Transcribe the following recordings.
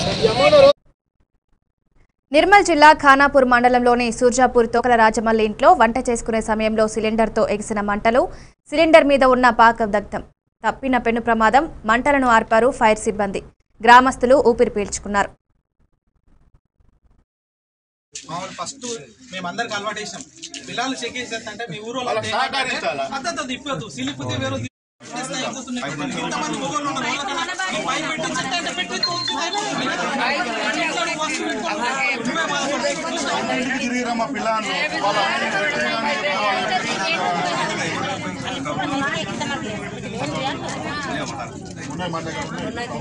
నిర్మల్ జిల్లా ఖానాపూర్ మండలంలోని సూర్జాపూర్ తోకల రాజమల్లి ఇంట్లో వంట చేసుకునే సమయంలో సిలిండర్తో ఎగిసిన మంటలు సిలిండర్ మీద ఉన్న పాక దగ్ధం తప్పిన పెను ప్రమాదం మంటలను ఆర్పారు ఫైర్ సిబ్బంది గ్రామస్తులు ఊపిరి పీల్చుకున్నారు మామూలు ఫస్ట్ మేమందరికి అలవాటు చేసినాం పిల్లలు చెక్ చేసేస్తంటే మీ ఊరు అద్దద్దు ఇప్పొద్దు సిలిపోతే వేరే ఇంతమంది మొగోళ్ళు ఉన్నారు వాళ్ళకన్నా ఈ పైన పెట్టి చెత్త అంటే పెట్టి నువ్వే బాధపడుతున్నావు. తిరిగిరమ్మ పిల్లలు ఉన్నాయి మా దగ్గర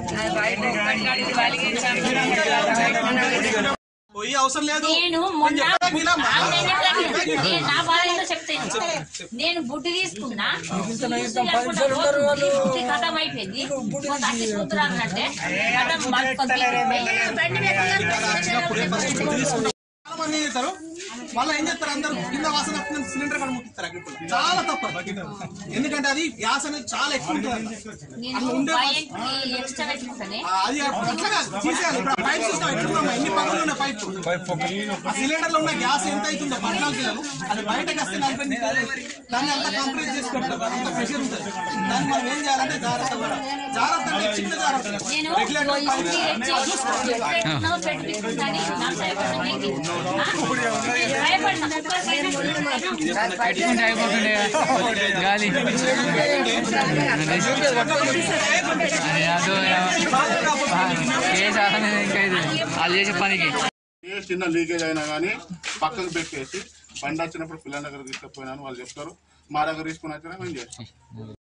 పోయి అవసరం లేదు నేను మొన్న చెప్పాను ఇలా మా- ఆన్లైన్ ప్లాట్ఫామ్ నేను నా బాధ ఏంటో చెప్తాను నేను బుడ్డి తీసుకున్నా బుడ్డి ఖతం అయిపోయింది కొంత అట్టి కూతురాను అంటే ఖతం పట్టుకొని చాలా మంది ఏం చేస్తారు మళ్ళీ ఏం చేస్తారు అందరూ కింద వాసన వస్తుంది సిలిండర్ కూడా ముట్టిస్తారు అగ్గిపుల్ల. చాలా తప్పు అది. ఎందుకంటే అది గ్యాస్ అనేది చాలా ఎక్కువ ఉంటుంది నేను భయంకి ఎక్స్ట్రా పెట్టిస్తానే ఆ, అది అట్లా కాదు, తీసేయాలి ఇప్పుడు పైప్ సిస్టమ్ ఎట్లున్నామా ఎన్ని పనులు ఉన్నాయి పైప్ ఆ సిలిండర్ లో ఉన్న గ్యాస్ ఎంత అవుతుందో పద్నాలుగు కిలోలు అది బయటకు వస్తే నలభై ఎనిమిది కిలోలు. దాన్ని అంతా కంప్లీట్ చేసి పెడతారు అంత ప్రెషర్ ఉంటుంది దాన్ని మనం ఏం చేయాలంటే జాగ్రత్త కూడా జాగ్రత్త అంటే చిన్న జాగ్రత్త నేను రెగ్యులేటర్ పైప్ ఎప్పుడెట్టుకున్నావు పెట్టిందని నాకు భయపడ్డా నీకు. ఆ? నేను భయపడినా పెట్టుకుంటే అయిపోతుండే గాలి అరే అదో కేసు అనేది ఇంకా ఇది వాళ్ళు చేసే పనికి ఏ చిన్న లీకేజ్ అయినా కానీ పక్కకు పెట్టేసి బండి వచ్చినప్పుడు పిల్లల దగ్గర తీసుకుపోయినాను వాళ్ళు చెప్తారు మా దగ్గర తీసుకుని వచ్చినా మేము చేస్తాం